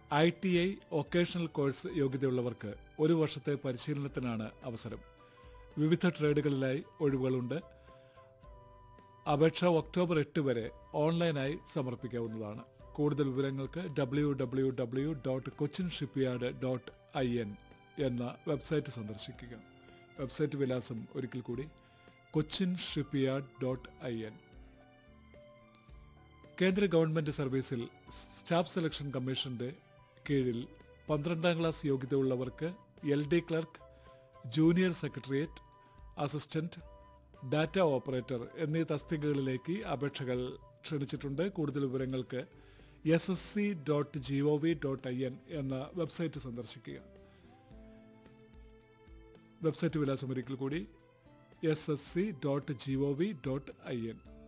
I T I vocational course യോഗ്യതയുള്ളവർക്ക് ഒരു വർഷത്തെ പരിശീലനത്തിനാണ് അവസരം വിവിധ ട്രേഡുകളിലായി ഒഴിവുകളുണ്ട് അപേക്ഷ ഒക്ടോബർ എട്ട് വരെ ഓൺലൈനായി സമർപ്പിക്കാവുന്നതാണ് കൂടുതൽ വിവരങ്ങൾക്ക് W W W dot Cochin shipyard dot I N എന്ന വെബ്സൈറ്റ് സന്ദർശിക്കുക വെബ്സൈറ്റ് വിലാസം ഒരിക്കൽ കൂടി Cochin shipyard dot I N കേന്ദ്ര ഗവൺമെന്റ് സർവീസിൽ സ്റ്റാഫ് സെലക്ഷൻ കമ്മീഷന്റെ കീഴിൽ പന്ത്രണ്ടാം ക്ലാസ് യോഗ്യതയുള്ളവർക്ക് L D clerk junior secretariat assistant data operator എന്നീ തസ്തികകളിലേക്ക് അപേക്ഷകൾ ക്ഷണിച്ചിട്ടുണ്ട് കൂടുതൽ വിവരങ്ങൾക്ക് S S C dot G O V dot I N എന്ന വെബ്സൈറ്റ് സന്ദർശിക്കുക വെബ്സൈറ്റ് വിലാസം ഒരിക്കൽ കൂടി S S C dot G O V dot I N